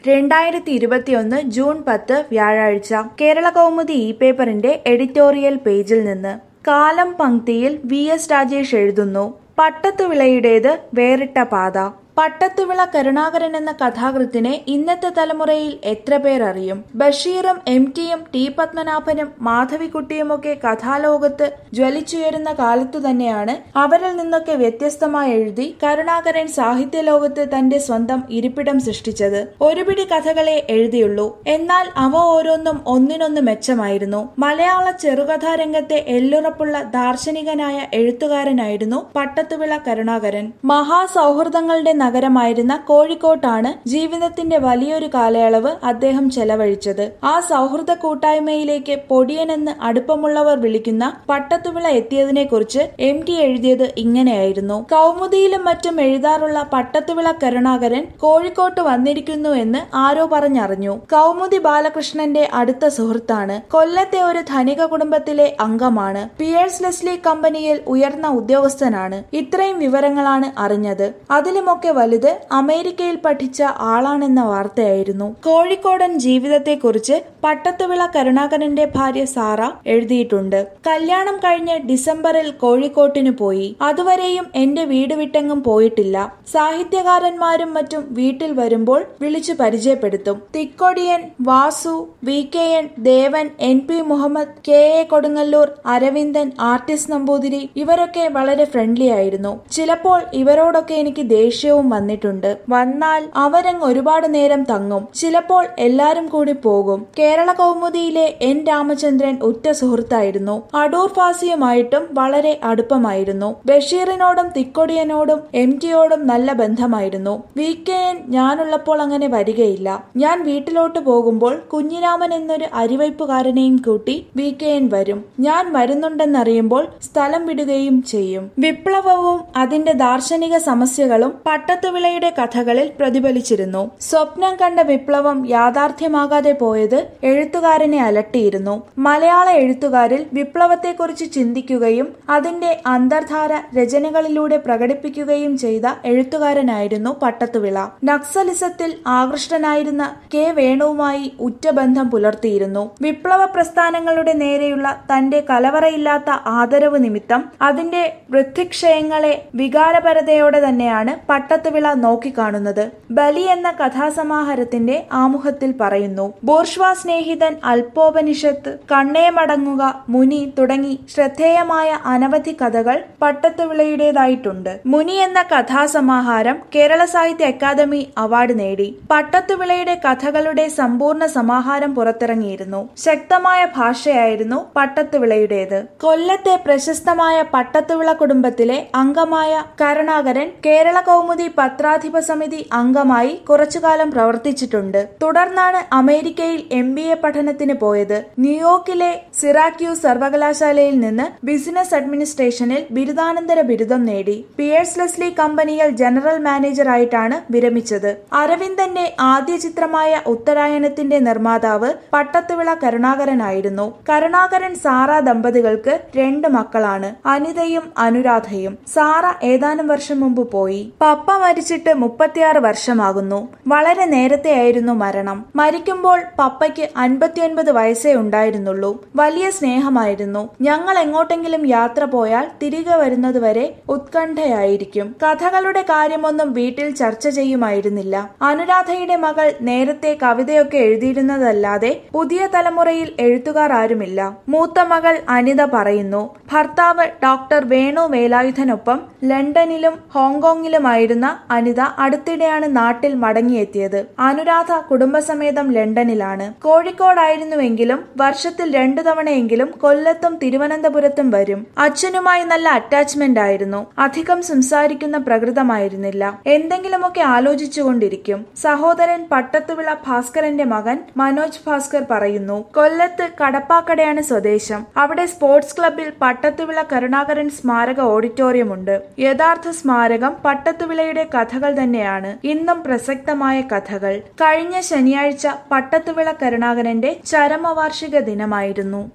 രണ്ടായിരത്തി ഇരുപത്തിയൊന്ന് ജൂൺ പത്ത് വ്യാഴാഴ്ച കേരള കൗമുദി ഇ പേപ്പറിന്റെ എഡിറ്റോറിയൽ പേജിൽ നിന്ന് കാലം പങ്ക്തിയിൽ വി എസ് രാജേഷ് എഴുതുന്നു പട്ടത്തുവിളയുടേത് വേറിട്ട പാത പട്ടത്തുവിള കരുണാകരൻ എന്ന കഥാകൃത്തിനെ ഇന്നത്തെ തലമുറയിൽ എത്ര പേർ അറിയും ബഷീറും എം ടിയും ടി പത്മനാഭനും മാധവിക്കുട്ടിയുമൊക്കെ കഥാലോകത്ത് ജ്വലിച്ചുയരുന്ന കാലത്തു തന്നെയാണ് അവരിൽ നിന്നൊക്കെ വ്യത്യസ്തമായി എഴുതി കരുണാകരൻ സാഹിത്യ ലോകത്ത് തന്റെ സ്വന്തം ഇരിപ്പിടം സൃഷ്ടിച്ചത് ഒരുപിടി കഥകളെ എഴുതിയുള്ളൂ എന്നാൽ അവ ഓരോന്നും ഒന്നിനൊന്ന് മെച്ചമായിരുന്നു മലയാള ചെറുകഥാരംഗത്തെ എല്ലുറപ്പുള്ള ദാർശനികനായ എഴുത്തുകാരനായിരുന്നു പട്ടത്തുവിള കരുണാകരൻ മഹാസൗഹൃദങ്ങളുടെ നഗരമായിരുന്ന കോഴിക്കോട്ടാണ് ജീവിതത്തിന്റെ വലിയൊരു കാലയളവ് അദ്ദേഹം ചെലവഴിച്ചത് ആ സൗഹൃദ കൂട്ടായ്മയിലേക്ക് പൊടിയനെന്ന് അടുപ്പമുള്ളവർ വിളിക്കുന്ന പട്ടത്തുവിള എത്തിയതിനെക്കുറിച്ച് എം ടി എഴുതിയത് ഇങ്ങനെയായിരുന്നു കൗമുദിയിലും മറ്റും എഴുതാറുള്ള പട്ടത്തുവിള കരുണാകരൻ കോഴിക്കോട്ട് വന്നിരിക്കുന്നു എന്ന് ആരോ പറഞ്ഞറിഞ്ഞു കൗമുദി ബാലകൃഷ്ണന്റെ അടുത്ത സുഹൃത്താണ് കൊല്ലത്തെ ഒരു ധനിക കുടുംബത്തിലെ അംഗമാണ് പിയേഴ്സ് ലെസ്ലി കമ്പനിയിൽ ഉയർന്ന ഉദ്യോഗസ്ഥനാണ് ഇത്രയും വിവരങ്ങളാണ് അറിഞ്ഞത് അതിലുമൊക്കെ വലുത് അമേരിക്കയിൽ പഠിച്ച ആളാണെന്ന വാർത്തയായിരുന്നു കോഴിക്കോടൻ ജീവിതത്തെക്കുറിച്ച് പട്ടത്തുവിള കരുണാകരന്റെ ഭാര്യ സാറ എഴുതിയിട്ടുണ്ട് കല്യാണം കഴിഞ്ഞ് ഡിസംബറിൽ കോഴിക്കോട്ടിന് പോയി അതുവരെയും എന്റെ വീട് വിട്ടെങ്ങും പോയിട്ടില്ല സാഹിത്യകാരന്മാരും മറ്റും വീട്ടിൽ വരുമ്പോൾ വിളിച്ചു പരിചയപ്പെടുത്തും Thikkodiyan Vasu V K N Devan N P Muhammad K A Kodungallur Aravindan artist Namboothiri ഇവരൊക്കെ വളരെ ഫ്രണ്ട്ലി ആയിരുന്നു ചിലപ്പോൾ ഇവരോടൊക്കെ എനിക്ക് ദേഷ്യവും വന്നിട്ടുണ്ട് വന്നാൽ അവരങ്ങ് ഒരുപാട് നേരം തങ്ങും ചിലപ്പോൾ എല്ലാരും കൂടി പോകും കേരള കൗമുദിയിലെ എൻ രാമചന്ദ്രൻ ഉറ്റ സുഹൃത്തായിരുന്നു അടൂർ ഫാസിയുമായിട്ടും വളരെ അടുപ്പമായിരുന്നു ബഷീറിനോടും തിക്കൊടിയനോടും എം ടിയോടും നല്ല ബന്ധമായിരുന്നു വി കെ എൻ ഞാനുള്ളപ്പോൾ അങ്ങനെ വരികയില്ല ഞാൻ വീട്ടിലോട്ട് പോകുമ്പോൾ കുഞ്ഞിരാമൻ എന്നൊരു അരിവയ്പ്പുകാരനെയും കൂട്ടി വി കെ എൻ വരും ഞാൻ വരുന്നുണ്ടെന്നറിയുമ്പോൾ സ്ഥലം വിടുകയും ചെയ്യും വിപ്ലവവും അതിന്റെ ദാർശനിക സമസ്യകളും പട്ടത്തുവിളയുടെ കഥകളിൽ പ്രതിഫലിച്ചിരുന്നു സ്വപ്നം കണ്ട വിപ്ലവം യാഥാർത്ഥ്യമാകാതെ പോയത് എഴുത്തുകാരനെ അലട്ടിയിരുന്നു മലയാള എഴുത്തുകാരിൽ വിപ്ലവത്തെക്കുറിച്ച് ചിന്തിക്കുകയും അതിന്റെ അന്തർധാര രചനകളിലൂടെ പ്രകടിപ്പിക്കുകയും ചെയ്ത എഴുത്തുകാരനായിരുന്നു പട്ടത്തുവിള നക്സലിസത്തിൽ ആകൃഷ്ടനായിരുന്ന കെ വേണുവുമായി ഉറ്റബന്ധം പുലർത്തിയിരുന്നു വിപ്ലവ പ്രസ്ഥാനങ്ങളുടെ നേരെയുള്ള തന്റെ കലവറയില്ലാത്ത ആദരവ് നിമിത്തം അതിന്റെ വൃത്തിക്ഷയങ്ങളെ വികാരപരതയോടെ തന്നെയാണ് പട്ടത്തുവിള നോക്കിക്കാണുന്നത് ബലി എന്ന കഥാസമാഹാരത്തിന്റെ ആമുഖത്തിൽ പറയുന്നു ബൂർഷ്വാ സ്നേഹിതൻ അല്പോപനിഷത്ത് കണ്ണേമടങ്ങുക മുനി തുടങ്ങി ശ്രദ്ധേയമായ അനവധി കഥകൾ പട്ടത്തുവിളയുടേതായിട്ടുണ്ട് മുനി എന്ന കഥാസമാഹാരം കേരള സാഹിത്യ അക്കാദമി അവാർഡ് നേടി പട്ടത്തുവിളയുടെ കഥകളുടെ സമ്പൂർണ്ണ സമാഹാരം പുറത്തിറങ്ങിയിരുന്നു ശക്തമായ ഭാഷയായിരുന്നു പട്ടത്തുവിളയുടേത് കൊല്ലത്തെ പ്രശസ്തമായ പട്ടത്തുവിള കുടുംബത്തിലെ അംഗമായ കരുണാകരൻ കേരള കൗമുദി പത്രാധിപ സമിതി അംഗമായി കുറച്ചുകാലം പ്രവർത്തിച്ചിട്ടുണ്ട് തുടർന്നാണ് അമേരിക്കയിൽ എം ബി എ പഠനത്തിന് പോയത് ന്യൂയോർക്കിലെ സിറാക്യൂസ് സർവകലാശാലയിൽ നിന്ന് ബിസിനസ് അഡ്മിനിസ്ട്രേഷനിൽ ബിരുദാനന്തര ബിരുദം നേടി പിയേഴ്സ് ലെസ്ലി കമ്പനിയിൽ ജനറൽ മാനേജറായിട്ടാണ് വിരമിച്ചത് അരവിന്ദന്റെ ആദ്യ ചിത്രമായ ഉത്തരായനത്തിന്റെ നിർമ്മാതാവ് പട്ടത്തുവിള കരുണാകരനായിരുന്നു കരുണാകരൻ സാറ ദമ്പതികൾക്ക് രണ്ട് മക്കളാണ് അനിതയും അനുരാധയും സാറ ഏതാനും വർഷം മുമ്പ് പോയി പപ്പ മരിച്ചിട്ട് മുപ്പത്തിയാറ് വർഷമാകുന്നു വളരെ നേരത്തെയായിരുന്നു മരണം മരിക്കുമ്പോൾ പപ്പയ്ക്ക് അൻപത്തിയൊൻപത് വയസ്സേ ഉണ്ടായിരുന്നുള്ളൂ വലിയ സ്നേഹമായിരുന്നു ഞങ്ങൾ എങ്ങോട്ടെങ്കിലും യാത്ര പോയാൽ തിരികെ വരുന്നതുവരെ ഉത്കണ്ഠയായിരിക്കും കഥകളുടെ കാര്യമൊന്നും വീട്ടിൽ ചർച്ച ചെയ്യുമായിരുന്നില്ല അനുരാധയുടെ മകൾ നേരത്തെ കവിതയൊക്കെ എഴുതിയിരുന്നതല്ലാതെ പുതിയ തലമുറയിൽ എഴുത്തുകാർ ആരുമില്ല മൂത്ത മകൾ അനിത പറയുന്നു ഭർത്താവ് ഡോക്ടർ വേണു വേലായുധനൊപ്പം ലണ്ടനിലും ഹോങ്കോങ്ങിലുമായിരുന്ന അനിത അടുത്തിടെയാണ് നാട്ടിൽ മടങ്ങിയെത്തിയത് അനുരാധ കുടുംബസമേതം ലണ്ടനിലാണ് കോഴിക്കോടായിരുന്നുവെങ്കിലും വർഷത്തിൽ രണ്ടു തവണയെങ്കിലും കൊല്ലത്തും തിരുവനന്തപുരത്തും വരും അച്ഛനുമായി നല്ല അറ്റാച്ച്മെന്റ് ആയിരുന്നു അധികം സംസാരിക്കുന്ന പ്രകൃതമായിരുന്നില്ല എന്തെങ്കിലുമൊക്കെ ആലോചിച്ചുകൊണ്ടിരിക്കും സഹോദരൻ പട്ടത്തുവിള ഭാസ്കരന്റെ മകൻ മനോജ് ഭാസ്കർ പറയുന്നു കൊല്ലത്ത് കടപ്പാക്കടയാണ് സ്വദേശം അവിടെ സ്പോർട്സ് ക്ലബിൽ പട്ടത്തുവിള കരുണാകരൻ സ്മാരക ഓഡിറ്റോറിയമുണ്ട് യഥാർത്ഥ സ്മാരകം പട്ടത്തുവിളയുടെ കഥകൾ തന്നെയാണ് ഇന്നും പ്രസക്തമായ കഥകൾ കഴിഞ്ഞ ശനിയാഴ്ച പട്ടത്തുവിള കരുണാകരന്റെ ചരമവാർഷിക ദിനമായിരുന്നു